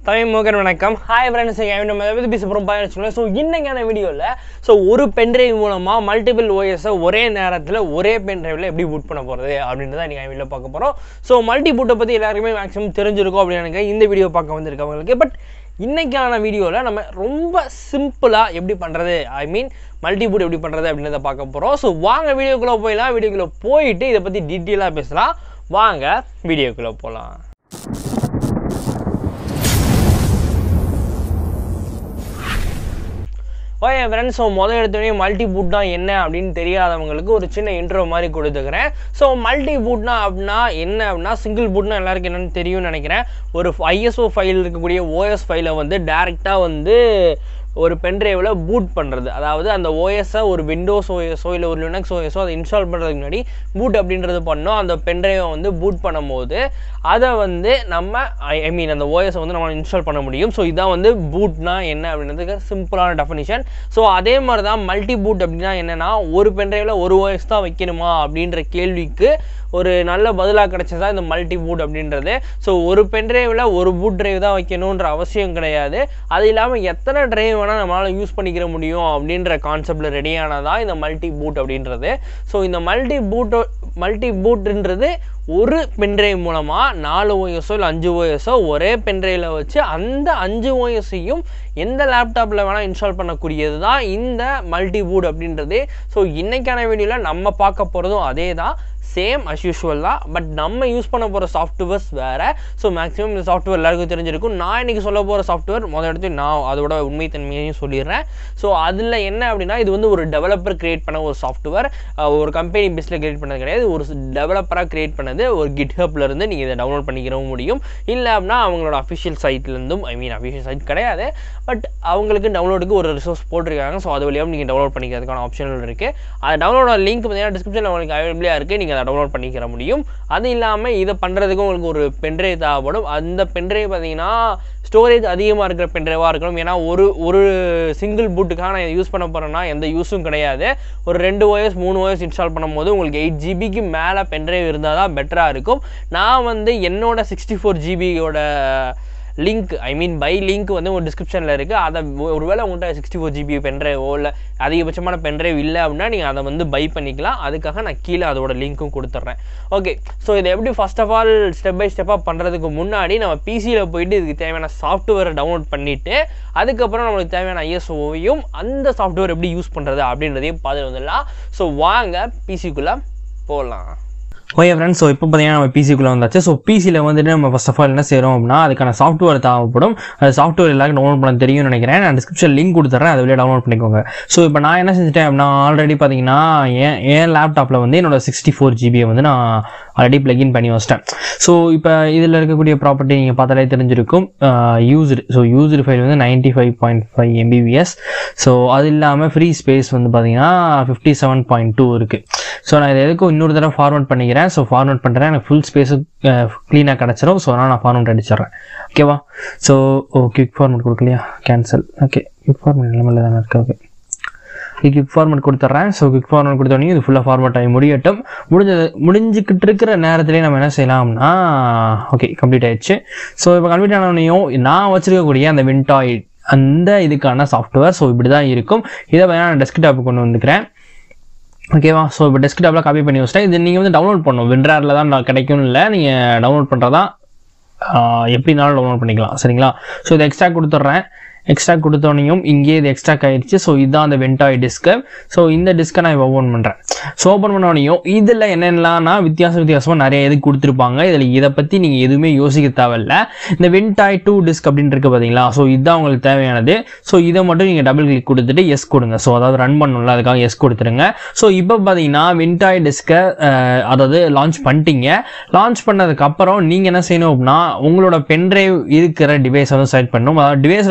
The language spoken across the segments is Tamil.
தமிழ் மோகன் வணக்கம் ஹாய் ஃப்ரெண்ட்ஸ் நம்ம எதை பற்றி பேச போகிறோம் வச்சுக்கோங்களேன் ஸோ இன்னைக்கான வீடியோவில் ஸோ ஒரு பென்ட்ரைவ் மூலமாக மல்டிபிள் ஓஎஸை ஒரே நேரத்தில் ஒரே பென்ட்ரைவில் எப்படி பூட் பண்ண போகிறது அப்படின்றத நீங்கள் வீடியோ பார்க்க போகிறோம் ஸோ மல்டி பூட்டை பற்றி எல்லாருக்குமே மேக்ஸிமம் தெரிஞ்சிருக்கும் அப்படின்னு எனக்கு இந்த வீடியோ பார்க்க வந்திருக்கவங்களுக்கு பட் இன்னைக்கான வீடியோவில் நம்ம ரொம்ப சிம்பிளாக எப்படி பண்ணுறது ஐ மீன் மல்டி பூட் எப்படி பண்ணுறது அப்படின்றத பார்க்க போகிறோம் ஸோ வாங்க வீடியோக்குள்ளே போயிடலாம் வீடியோக்குள்ளே போயிட்டு இதை பற்றி டீட்டெயிலாக பேசலாம் வாங்க வீடியோக்குள்ளே போகலாம் ஓகே ஃப்ரெண்ட்ஸ் ஸோ முதல் எடுத்தோடனே மல்டி பூட்னா என்ன அப்படின்னு தெரியாதவங்களுக்கு ஒரு சின்ன இன்ட்ரோ மாதிரி கொடுத்துக்கிறேன் ஸோ மல்டி பூட்னா அப்படின்னா என்ன அப்படின்னா சிங்கிள் பூட்னா எல்லாருக்கும் என்னென்னு தெரியும்னு நினைக்கிறேன் ஒரு ஐஎஸ்ஓ ஃபைல் இருக்கக்கூடிய ஓஎஸ் ஃபைலை வந்து டேரெக்டாக வந்து ஒரு பென்ட்ரைவில் பூட் பண்ணுறது அதாவது அந்த ஓஎஸை ஒரு விண்டோஸ் ஓஎஸோ இல்லை ஒரு லினக்ஸ் ஓஎஸோ அதை இன்ஸ்டால் பண்ணுறதுக்கு முன்னாடி பூட் அப்படின்றது பண்ணோம் அந்த பென்ட்ரைவை வந்து பூட் பண்ணும்போது அதை வந்து நம்ம ஐ மீன் அந்த ஓஎஸை வந்து நம்ம இன்ஸ்டால் பண்ண முடியும் ஸோ இதான் வந்து பூட்னா என்ன அப்படின்றதுக்கு சிம்பிளான டெஃபினிஷன் ஸோ அதே மாதிரி தான் மல்டி பூட் அப்படின்னா என்னென்னா ஒரு பென்ட்ரைவில் ஒரு ஓஎஸ் தான் வைக்கணுமா அப்படின்ற கேள்விக்கு ஒரு நல்ல பதிலாக கிடைச்சதா இந்த மல்டி பூட் அப்படின்றது ஸோ ஒரு பென்ட்ரைவில் ஒரு பூட் டிரைவ் தான் வைக்கணுன்ற அவசியம் கிடையாது அது இல்லாமல் எத்தனை டிரைவ் வேணால் நம்மளால் யூஸ் பண்ணிக்கிற முடியும் அப்படின்ற கான்செப்டில் ரெடியானதான் இந்த மல்டி பூட் அப்படின்றது ஸோ இந்த மல்டி பூட்டோ மல்டி பூட்ன்றது ஒரு பென்ட்ரைவ் மூலமாக நாலு ஓஎஸோ இல்லை அஞ்சு ஓஎஸோ ஒரே பென்ட்ரைவில் வச்சு அந்த அஞ்சு ஓஎஸையும் எந்த லேப்டாப்பில் வேணால் இன்ஸ்டால் பண்ணக்கூடியது தான் இந்த மல்டி பூட் அப்படின்றது ஸோ இன்றைக்கான வீடியோவில் நம்ம பார்க்க போகிறதும் அதே தான் சேம் அஸ் யூஷுவல் தான் பட் நம்ம யூஸ் பண்ண போகிற சாஃப்ட்வேர்ஸ் வேறு ஸோ மேக்ஸிமம் இந்த சாஃப்ட்வேர் எல்லாருக்கும் தெரிஞ்சிருக்கும் நான் இன்றைக்கி சொல்ல போகிற சாஃப்ட்வேர் முதல் எடுத்து நான் அதோட உண்மைத்தன்மையையும் சொல்லிடுறேன் ஸோ அதில் என்ன அப்படின்னா இது வந்து ஒரு டெவலப்பர் கிரியேட் பண்ண ஒரு சாஃப்ட்வேர் ஒரு கம்பெனி பேஸில் கிரியேட் பண்ணது கிடையாது ஒரு டெவலப்பராக கிரியேட் பண்ணது ஒரு கிட்ஹப்ல இருந்து நீங்கள் இதை டவுன்லோட் பண்ணிக்கிறவும் முடியும் இல்லை அப்படின்னா அவங்களோட அஃபிஷியல் சைட்லேருந்தும் ஐ மீன் அஃபிஷியல் சைட் கிடையாது பட் அவங்களுக்கு டவுன்லோடுக்கு ஒரு ரிசோர்ஸ் போட்டிருக்காங்க ஸோ அது வழியாகவும் நீங்கள் டவுன்லோட் பண்ணிக்கிறதுக்கான ஆப்ஷன்கள் இருக்குது அது டவுன்லோட லிங்க் பார்த்தீங்கன்னா டிஸ்கிரிப்ஷனில் உங்களுக்கு அவைலபிளாக இருக்குது நீங்கள் அதை டவுன்லோட் பண்ணிக்கிற முடியும் அது இல்லாமல் இதை பண்ணுறதுக்கு உங்களுக்கு ஒரு பென்ட்ரைவ் தேவைப்படும் அந்த பென்ட்ரைவ் பார்த்தீங்கன்னா ஸ்டோரேஜ் அதிகமாக இருக்கிற பென்ட்ரைவாக இருக்கணும் ஏன்னா ஒரு ஒரு சிங்கிள் பூட்டுக்காக நான் யூஸ் பண்ண போகிறேன்னா எந்த யூஸும் கிடையாது ஒரு ரெண்டு ஓஎஸ் மூணு ஓஎஸ் இன்ஸ்டால் பண்ணும்போது உங்களுக்கு எயிட் ஜிபிக்கு மேலே பென்ட்ரைவ் இருந்தால் தான் பெட்டராக இருக்கும் நான் வந்து என்னோட சிக்ஸ்டி ஃபோர் ஜிபியோட link I mean by link வந்து ஒரு டிஸ்கிரிப்ஷனில் இருக்குது அதை ஒருவேளை உங்கள்கிட்ட சிக்ஸ்டி ஃபோர் ஜிபி பென்ட்ரைவோ இல்லை அதிகபட்சமான பென்ட்ரைவ் இல்லை அப்படின்னா நீங்கள் அதை வந்து பை பண்ணிக்கலாம் அதுக்காக நான் கீழே அதோட லிங்க்கும் கொடுத்துட்றேன் ஓகே ஸோ இதை எப்படி first of all step by ஸ்டெப்பாக பண்ணுறதுக்கு முன்னாடி நம்ம பிசியில் போயிட்டு இதுக்கு தேவையான சாஃப்ட்வேரை டவுன்லோட் பண்ணிவிட்டு அதுக்கப்புறம் நம்மளுக்கு தேவையான ஐஎஸ்ஓவையும் அந்த சாஃப்ட்வேர் எப்படி யூஸ் பண்ணுறது அப்படின்றதையும் பார்த்துட்டு வந்துடலாம் ஸோ வாங்க பிசிக்குள்ளே போகலாம் ஓகே ஃப்ரெண்ட்ஸ் ஸோ இப்போ பார்த்தீங்கன்னா நம்ம பிசிக்குள்ளே வந்தாச்சு ஸோ பிசியில் வந்துட்டு நம்ம ஃபஸ்ட் ஆஃப் ஆல் என்ன செய்கிறோம் அப்படின்னா அதுக்கான சாஃப்ட்வேர் தேவைப்படும் அது சாஃப்ட்வேர் எல்லாருக்கும் டவுன்லோட் பண்ண தெரியும்னு நினைக்கிறேன் நான் டிஸ்கிரிப்ஷன் லிங்க் கொடுத்துட்றேன் அது வழியாக டவுன்லோட் பண்ணிக்கோங்க ஸோ இப்போ நான் என்ன செஞ்சுட்டேன் அப்படின்னா ஆல்ரெடி பார்த்தீங்கன்னா என் என் லேப்டாப்பில் வந்து என்னோட சிக்ஸ்டி ஃபோர் ஜிபியை வந்து நான் ஆல்ரெடி பிளக்இன் பண்ணி வச்சிட்டேன் ஸோ இப்போ இதில் இருக்கக்கூடிய ப்ராப்பர்ட்டி நீங்கள் பார்த்தாலே தெரிஞ்சிருக்கும் யூஸ்டு ஸோ யூஸ்டு ஃபைல் வந்து ninety five point five MBPS so அது இல்லாமல் ஃப்ரீ ஸ்பேஸ் வந்து பார்த்தீங்கன்னா ஃபிஃப்டி செவன் பாயிண்ட் டூ இருக்குது ஸோ நான் இதை எதுக்கும் இன்னொரு தடவை ஃபார்வர்ட் பண்ணிக்கிறேன் ஸோ ஃபார்வர்ட் பண்ணுறேன் எனக்கு ஃபுல் ஸ்பேஸு க்ளீனாக கிடச்சிரும் ஸோ அதனால் நான் ஃபார்வர்ட் அடிச்சிடுறேன் ஓகேவா ஸோ ஓ குவிக் ஃபார்மெட் கொடுக்கலையா கேன்சல் ஓகே குவிக் ஃபார்மெட் நிலமையில் தானே இருக்குது ஓகே குவிக் ஃபார்மெட் கொடுத்துட்றேன் ஸோ குவிக் ஃபார்மெட் கொடுத்தோடனே இது ஃபுல்லாக ஃபார்மெட் ஆகி முடியட்டும் முடிஞ்சது முடிஞ்சுக்கிட்டு இருக்கிற நேரத்துலேயே நம்ம என்ன செய்யலாம்னா ஓகே கம்ப்ளீட் ஆயிடுச்சு ஸோ இப்போ கம்ப்ளீட் ஆனோடனையும் நான் வச்சிருக்கக்கூடிய அந்த வின்டாய்ட் அந்த இதுக்கான சாஃப்ட்வேர் ஸோ இப்படி தான் இருக்கும் இதை பார்த்தீங்கன்னா நான் டெஸ்க்டாப்புக்கு கொண்டு வந்துக்கிறேன் ஓகேவா ஸோ இப்போ டெஸ்க்டாப்பில் காப்பி பண்ணி வச்சிட்டேன் இது நீங்கள் வந்து டவுன்லோட் பண்ணணும் வின்ட்ராரில் தான் கிடைக்கும் இல்லை நீங்கள் டவுன்லோட் பண்ணுறதா எப்படினாலும் டவுன்லோட் பண்ணிக்கலாம் சரிங்களா ஸோ இதை எக்ஸ்ட்ரா கொடுத்துட்றேன் எக்ஸ்ட்ரா கொடுத்தோனையும் இங்கே இது எக்ஸ்ட்ரா ஆயிடுச்சு ஸோ இதுதான் அந்த வெண்டாய் டிஸ்க்கு ஸோ இந்த டிஸ்க்கை நான் இப்போ ஓப்பன் பண்ணுறேன் ஸோ ஓப்பன் பண்ணோனையும் இதில் என்னென்னலாம்னா வித்தியாச வித்தியாசமாக நிறைய இது கொடுத்துருப்பாங்க இதில் இதை பற்றி நீங்கள் எதுவுமே யோசிக்க தேவையில்ல இந்த வின்டாய் டூ டிஸ்க் அப்படின்னு இருக்கு பார்த்தீங்களா ஸோ இதுதான் உங்களுக்கு தேவையானது ஸோ இதை மட்டும் நீங்கள் டபுள் கிளிக் கொடுத்துட்டு எஸ் கொடுங்க ஸோ அதாவது ரன் பண்ணணும்ல அதுக்காக எஸ் கொடுத்துருங்க ஸோ இப்போ பார்த்தீங்கன்னா வின்டாய் டிஸ்க்கை அதாவது லான்ச் பண்ணிட்டீங்க லான்ச் பண்ணதுக்கு அப்புறம் நீங்கள் என்ன செய்யணும் அப்படின்னா உங்களோட பென்ட்ரைவ் இருக்கிற டிவைஸை வந்து செலக்ட் பண்ணணும் அதாவது டிவைஸில் வந்து உங்கள்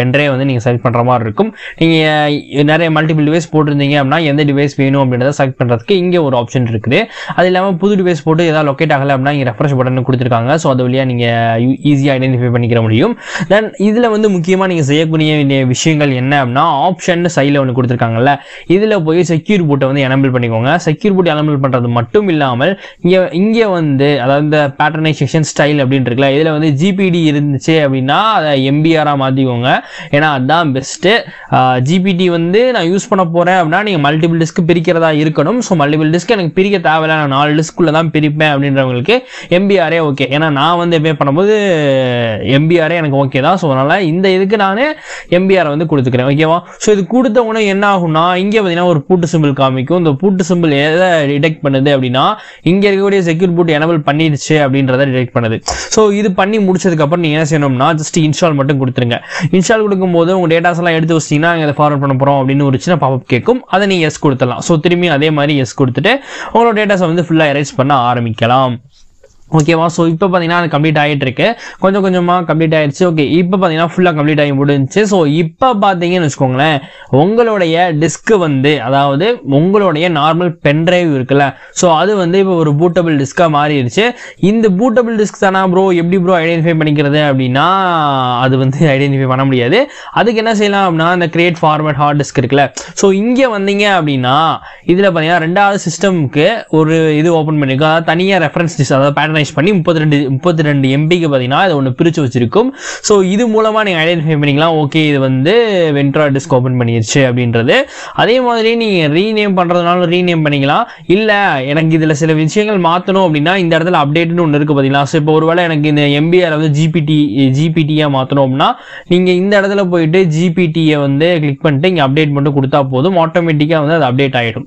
பென்ட்ரைவ் வந்து நீங்கள் செலக்ட் பண்ணுற மாதிரி இருக்கும் நீங்கள் நிறைய மல்டிபிள் டிவைஸ் போட்டிருந்தீங்க அப்படின்னா எந்த டிவைஸ் வேணும் அப்படின்றத செலக்ட் பண்ணுறதுக்கு இங்கே ஒரு ஆப்ஷன் இருக்குது அது இல்லாமல் புது டிவைஸ் போட்டு ஏதாவது லொக்கேட் ஆகலை அப்படின்னா இங்கே ரெஃப்ரெஷ் பட்டன் கொடுத்துருக்காங்க ஸோ அது வழியாக நீங்கள் ஈஸியாக ஐடென்டிஃபை பண்ணிக்கிற முடியும் தென் இதில் வந்து முக்கியமாக நீங்கள் செய்யக்கூடிய வேண்டிய விஷயங்கள் என்ன அப்படின்னா ஆப்ஷன் சைடில் ஒன்று கொடுத்துருக்காங்கல்ல இதில் போய் செக்யூர் பூட்டை வந்து எனபிள் பண்ணிக்கோங்க செக்யூர் பூட் எனபிள் பண்ணுறது மட்டும் இல்லாமல் இங்கே இங்கே வந்து அதாவது இந்த பேட்டர்னைசேஷன் ஸ்டைல் அப்படின்னு இருக்குல்ல இதில் வந்து ஜிபிடி இருந்துச்சு அப்படின்னா அதை எம்பிஆராக மாற்றிக்கோங்க ஏன்னா அதுதான் பெஸ்ட்டு ஜிபிடி வந்து நான் யூஸ் பண்ண போகிறேன் அப்படின்னா நீங்கள் மல்டிபிள் டிஸ்க் பிரிக்கிறதா இருக்கணும் ஸோ மல்டிபிள் டிஸ்க் எனக்கு பிரிக்க தேவையில்ல நான் நாலு டிஸ்க்குள்ளே தான் பிரிப்பேன் அப்படின்றவங்களுக்கு எம்பிஆரே ஓகே ஏன்னா நான் வந்து எப்போ பண்ணும்போது எம்பிஆரே எனக்கு ஓகே தான் ஸோ அதனால் இந்த இதுக்கு நான் எம்பிஆர் வந்து கொடுத்துக்கிறேன் ஓகேவா ஸோ இது கொடுத்த உடனே என்ன ஆகும்னா இங்கே பார்த்தீங்கன்னா ஒரு பூட்டு சிம்பிள் காமிக்கும் இந்த பூட்டு சிம்பிள் எதை டிடெக்ட் பண்ணுது அப்படின்னா இங்கே இருக்கக்கூடிய செக்யூர் பூட் எனபிள் பண்ணிடுச்சு அப்படின்றத டிடெக்ட் பண்ணுது ஸோ இது பண்ணி முடிச்சதுக்கப்புறம் நீங்கள் என்ன செய்யணும்னா ஜஸ்ட் இன்ஸ்டால் மட்டும் கொடுத்துருங்க இன்ஸ்டால் கொடுக்கும்போது உங்கள் டேட்டாஸ் எல்லாம் எடுத்து வச்சிங்கன்னா இதை ஃபார்வர்ட் பண்ண போகிறோம் அப்படின்னு ஒரு சின்ன பாப்பப் கேட்கும் அதை நீங்கள் எஸ் கொடுத்துடலாம் ஸோ திரும்பி அதே மாதிரி எஸ் கொடுத்துட்டு உங்களோட டேட்டாஸை வந்து ஃபுல்லாக எரேஸ் பண்ண ஆரம்பிக்கலாம் ஓகேவா ஸோ இப்போ பார்த்தீங்கன்னா அது கம்ப்ளீட் ஆகிட்டு இருக்கு கொஞ்சம் கொஞ்சமாக கம்ப்ளீட் ஆயிடுச்சு ஓகே இப்போ பார்த்தீங்கன்னா ஃபுல்லாக கம்ப்ளீட் ஆகி முடிஞ்சுச்சு ஸோ இப்போ பார்த்தீங்கன்னு வச்சுக்கோங்களேன் உங்களுடைய டிஸ்க்கு வந்து அதாவது உங்களுடைய நார்மல் பென்ட்ரைவ் இருக்குல்ல ஸோ அது வந்து இப்போ ஒரு பூட்டபிள் டிஸ்க்காக மாறிடுச்சு இந்த பூட்டபிள் டிஸ்க் தானா ப்ரோ எப்படி ப்ரோ ஐடென்டிஃபை பண்ணிக்கிறது அப்படின்னா அது வந்து ஐடென்டிஃபை பண்ண முடியாது அதுக்கு என்ன செய்யலாம் அப்படின்னா இந்த கிரியேட் ஃபார்மேட் ஹார்ட் டிஸ்க் இருக்குல்ல ஸோ இங்கே வந்தீங்க அப்படின்னா இதில் பார்த்தீங்கன்னா ரெண்டாவது சிஸ்டம்க்கு ஒரு இது ஓப்பன் பண்ணிருக்கோம் அதாவது தனியாக ரெஃபரன்ஸ் டிஸ்க் அதாவது பேட்டர்னைஸ் பண்ணி முப்பத்தி ரெண்டு முப்பத்தி ரெண்டு எம்பிக்கு பார்த்தீங்கன்னா இது ஒன்று பிரித்து வச்சிருக்கும் ஸோ இது மூலமாக நீங்கள் ஐடென்டிஃபை பண்ணிக்கலாம் ஓகே இது வந்து வென்ட்ரா டிஸ்க் ஓப்பன் பண்ணிருச்சு அப்படின்றது அதே மாதிரி நீங்கள் ரீநேம் பண்ணுறதுனால ரீநேம் பண்ணிக்கலாம் இல்லை எனக்கு இதில் சில விஷயங்கள் மாற்றணும் அப்படின்னா இந்த இடத்துல அப்டேட்னு ஒன்று இருக்குது பார்த்தீங்களா ஸோ இப்போ ஒருவேளை எனக்கு இந்த எம்பிஆர் வந்து ஜிபிடி ஜிபிடியாக மாற்றணும் அப்படின்னா நீங்கள் இந்த இடத்துல போயிட்டு ஜிபிடியை வந்து கிளிக் பண்ணிட்டு இங்கே அப்டேட் மட்டும் கொடுத்தா போதும் ஆட்டோமேட்டிக்காக வந்து அது அப்டேட் ஆகிடும்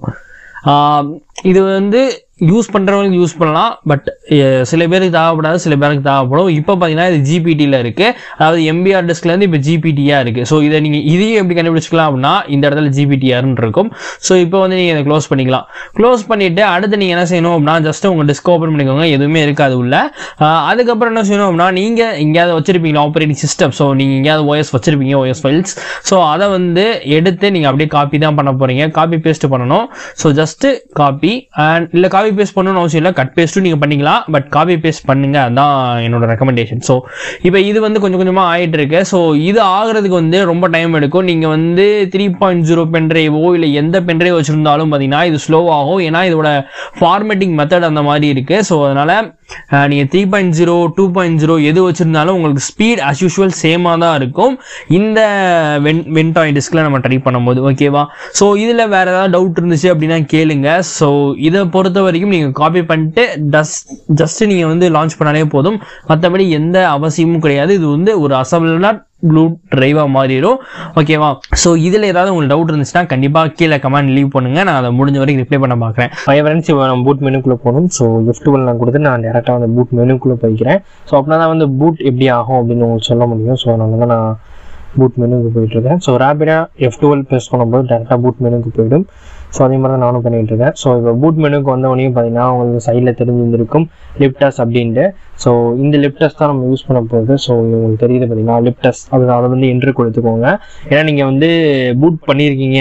இது வந்து யூஸ் பண்ணுறவங்களுக்கு யூஸ் பண்ணலாம் பட் சில பேருக்கு தேவைப்படாது சில பேருக்கு தேவைப்படும் இப்போ பார்த்தீங்கன்னா இது ஜிபிடியில் இருக்குது அதாவது எம்பிஆர் டிஸ்க்லேருந்து இப்போ ஜிபிடியாக இருக்குது ஸோ இதை நீங்கள் இதையும் எப்படி கண்டுபிடிச்சிக்கலாம் அப்படின்னா இந்த இடத்துல ஜிபிடிஆர்னு இருக்கும் ஸோ இப்போ வந்து நீங்கள் இதை க்ளோஸ் பண்ணிக்கலாம் க்ளோஸ் பண்ணிவிட்டு அடுத்து நீங்கள் என்ன செய்யணும் அப்படின்னா ஜஸ்ட் உங்கள் டிஸ்க் ஓப்பன் பண்ணிக்கோங்க எதுவுமே இருக்காது உள்ள ஆஹ் அதுக்கப்புறம் என்ன செய்யணும் அப்படின்னா நீங்கள் எங்கேயாவது வச்சிருப்பீங்களா ஆப்ரேட்டிங் சிஸ்டம் ஸோ நீங்கள் எங்கேயாவது ஓஎஸ் வச்சிருப்பீங்க ஓஎஸ் ஃபைல்ஸ் ஸோ அதை வந்து எடுத்து நீங்கள் அப்படியே காப்பி தான் பண்ண போகிறீங்க காப்பி பேஸ்ட் பண்ணணும் ஸோ ஜஸ்ட்டு காப்பி அண்ட் இல்லை காப்பி பேஸ்ட் பண்ணணும்னு அவசியம் இல்லை கட் பேஸ்ட்டும் நீங்கள் பண்ணிக்கலாம் பட் காப்பி பேஸ்ட் பண்ணுங்க அதான் என்னோட ரெக்கமெண்டேஷன் ஸோ இப்போ இது வந்து கொஞ்சம் கொஞ்சமாக ஆகிட்டு இருக்கு ஸோ இது ஆகுறதுக்கு வந்து ரொம்ப டைம் எடுக்கும் நீங்கள் வந்து த்ரீ பாயிண்ட் ஜீரோ பென்ட்ரைவோ இல்லை எந்த பென்ட்ரைவ் வச்சுருந்தாலும் பார்த்தீங்கன்னா இது ஸ்லோ ஆகும் ஏன்னா இதோட ஃபார்மேட்டிங் மெத்தட் அந்த மாதிரி இருக்குது ஸோ அதனால் நீங்கள் three point zero two point zero எது வச்சுருந்தாலும் உங்களுக்கு ஸ்பீட் அஸ் யூஷுவல் சேமாக தான் இருக்கும் இந்த வென் வென்டாய் டிஸ்கில் நம்ம ட்ரை பண்ணும்போது ஓகேவா ஸோ இதில் வேறு ஏதாவது டவுட் இருந்துச்சு அப்படின்னா கேளுங்க ஸோ இதை பொறுத்த வரைக்கும் நீங்கள் காப்பி பண்ணிட்டு டஸ் ஜஸ்ட் நீங்கள் வந்து லான்ச் பண்ணாலே போதும் மற்றபடி எந்த அவசியமும் கிடையாது இது வந்து ஒரு அசம்பிளாக ப்ளூ டிரைவாக மாறிடும் ஓகேவா ஸோ இதில் ஏதாவது உங்களுக்கு டவுட் இருந்துச்சுன்னா கண்டிப்பாக கீழே கமெண்ட் லீவ் பண்ணுங்க நான் அதை முடிஞ்ச வரைக்கும் ரிப்ளை பண்ண பார்க்குறேன் ஃபைவ் ஃப்ரெண்ட்ஸ் இப்போ நம்ம பூட் மெனுக்குள்ளே போகணும் ஸோ எஃப் டுவெல் நான் கொடுத்து நான் டேரெக்டாக வந்து பூட் மெனுக்குள்ளே போய்க்கிறேன் ஸோ அப்படின்னா தான் வந்து பூட் எப்படி ஆகும் அப்படின்னு உங்களுக்கு சொல்ல முடியும் ஸோ அதனால தான் நான் பூட் மெனுக்கு போயிட்டுருக்கேன் ஸோ ரேபிடாக எஃப் டுவெல் ப்ரெஸ் பண்ணும்போது டேரெக்டாக பூட் மெனுக்கு போயிடும் ஸோ அதே மாதிரி தான் நானும் பண்ணிட்டு இருக்கேன் ஸோ இப்போ பூட் மெனுக்கு வந்த உடனே பார்த்தீங்கன்னா உங்களுக்கு சைடில் தெரிஞ்சிருந்திருக்கும் லிப்டஸ் அப்படின்ட்டு ஸோ இந்த லிப்டஸ் தான் நம்ம யூஸ் பண்ண போகுது ஸோ உங்களுக்கு தெரியுது பார்த்தீங்கன்னா லிப்டஸ் அது அதை வந்து என்ட்ரு கொடுத்துக்கோங்க ஏன்னா நீங்கள் வந்து பூட் பண்ணியிருக்கீங்க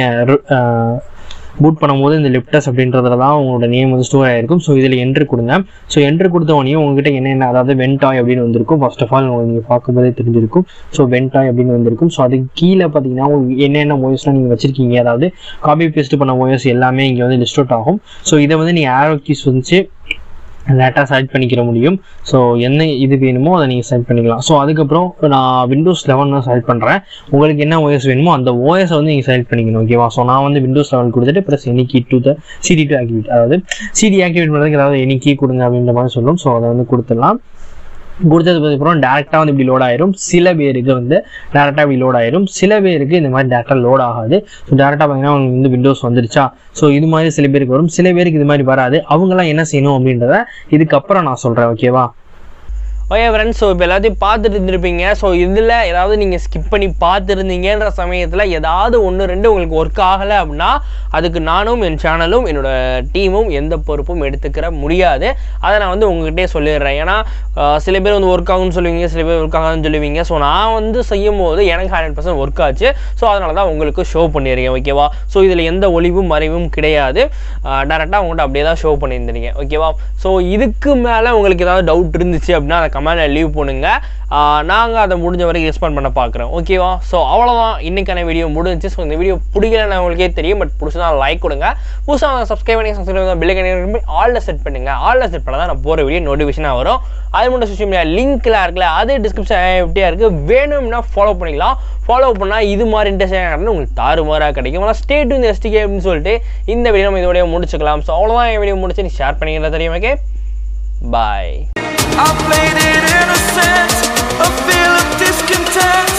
பூட் பண்ணும்போது இந்த லிப்டஸ் அப்படின்றதுல தான் உங்களோட நேம் வந்து ஸ்டோர் ஆயிருக்கும் ஸோ இதில் என்ட்ரு கொடுங்க ஸோ என்ட்ரு கொடுத்த உடனே உங்ககிட்ட என்னென்ன அதாவது வென்டாய் அப்படின்னு வந்திருக்கும் ஃபர்ஸ்ட் ஆஃப் ஆல் உங்களுக்கு நீங்கள் பார்க்கும்போதே தெரிஞ்சிருக்கும் ஸோ வென்டாய் அப்படின்னு வந்திருக்கும் ஸோ அதுக்கு கீழே பார்த்தீங்கன்னா உங்களுக்கு என்னென்ன ஓஎஸ்லாம் நீங்கள் வச்சிருக்கீங்க அதாவது காப்பி பேஸ்ட் பண்ண ஓஎஸ் எல்லாமே இங்கே வந்து லிஸ்ட் அவுட் ஆகும் ஸோ இதை வந்து நீங்கள் ஆரோ கீஸ் வந்து டேட்டா செலக்ட் பண்ணிக்கிற முடியும் ஸோ என்ன இது வேணுமோ அதை நீங்கள் செலக்ட் பண்ணிக்கலாம் ஸோ அதுக்கப்புறம் நான் விண்டோஸ் லெவன் தான் செலக்ட் பண்ணுறேன் உங்களுக்கு என்ன ஓஎஸ் வேணுமோ அந்த ஓஎஸை வந்து நீங்கள் செலக்ட் பண்ணிக்கணும் ஓகேவா ஸோ நான் வந்து விண்டோஸ் லெவன் கொடுத்துட்டு plus any key to the CD to activate அதாவது சிடி ஆக்டிவேட் பண்ணுறதுக்கு ஏதாவது எனி கீ கொடுங்க அப்படின்ற மாதிரி சொல்லும் ஸோ அதை வந்து கொடுத்துடலாம் கொடுத்ததுக்கு அப்புறம் டேரெக்டாக வந்து இப்படி லோட் ஆயிரும் சில பேருக்கு வந்து டேரெக்டாக இப்படி லோட் ஆயிரும் சில பேருக்கு இந்த மாதிரி டேரெக்டாக லோட் ஆகாது ஸோ டேரெக்டாக பார்த்தீங்கன்னா உங்களுக்கு வந்து விண்டோஸ் வந்துருச்சா ஸோ இது மாதிரி சில பேருக்கு வரும் சில பேருக்கு இது மாதிரி வராது அவங்கெல்லாம் என்ன செய்யணும் அப்படின்றத இதுக்கப்புறம் நான் சொல்கிறேன் ஓகேவா ஓகே ஃப்ரெண்ட்ஸ் ஸோ இப்போ எல்லாத்தையும் பார்த்துட்டு இருந்திருப்பீங்க ஸோ இதில் ஏதாவது நீங்கள் ஸ்கிப் பண்ணி பார்த்துருந்தீங்கன்ற சமயத்தில் ஏதாவது ஒன்று ரெண்டு உங்களுக்கு ஒர்க் ஆகலை அப்படின்னா அதுக்கு நானும் என் சேனலும் என்னோட டீமும் எந்த பொறுப்பும் எடுத்துக்கிற முடியாது அதை நான் வந்து உங்ககிட்டயே சொல்லிடுறேன் ஏன்னா ஆஹ், சில பேர் வந்து ஒர்க் ஆகும்னு சொல்லுவீங்க சில பேர் ஒர்க் ஆகாதுன்னு சொல்லுவீங்க ஸோ நான் வந்து செய்யும் போது எனக்கு ஹண்ட்ரட் பர்சன்ட் ஒர்க் ஆச்சு ஸோ அதனால தான் உங்களுக்கு ஷோ பண்ணியிருக்கேன் ஓகேவா ஸோ இதில் எந்த ஒளிவும் மறைவும் கிடையாது டேரெக்டாக உங்கள்கிட்ட அப்படியே தான் ஷோ பண்ணியிருந்தீங்க ஓகேவா ஸோ இதுக்கு மேலே உங்களுக்கு ஏதாவது டவுட் இருந்துச்சு அப்படின்னா அதை கமெண்ட்டில் லீவ் பண்ணுங்க நாங்கள் அதை முடிஞ்ச வரைக்கும் ரெஸ்பாண்ட் பண்ண பார்க்குறோம் ஓகேவா ஸோ அவ்வளோதான் இன்னைக்கான வீடியோ முடிஞ்சுச்சு ஸோ இந்த வீடியோ பிடிக்கலன்னு உங்களுக்கே தெரியும் பட் பிடிச்சதா லைக் கொடுங்க புதுசாக சப்ஸ்கிரைப் பண்ணி சப்ஸ்கிரைப் பில்லை ஆலில் செட் பண்ணுங்க ஆலில் செட் பண்ணால் தான் நான் போகிற வீடியோ நோட்டிஃபிகேஷனாக வரும் அது மட்டும் சோஷியல் மீடியா லிங்க்லாம் இருக்குல்ல அது டிஸ்கிரிப்ஷன் எப்படியா இருக்குது வேணும்னா ஃபாலோ பண்ணிக்கலாம் ஃபாலோ பண்ணால் இது மாதிரி இன்ட்ரெஸ்டாக உங்களுக்கு தாறுமாறாக கிடைக்கும் ஆனால் ஸ்டேட் இந்த எஸ்டிகே அப்படின்னு சொல்லிட்டு இந்த வீடியோ நம்ம இதோடய முடிச்சுக்கலாம் ஸோ அவ்வளோதான் என் வீடியோ முடிச்சு நீ ஷேர் பண்ணிக்கிறதா தெரியும் okay bye I played it innocent, a feel of discontent.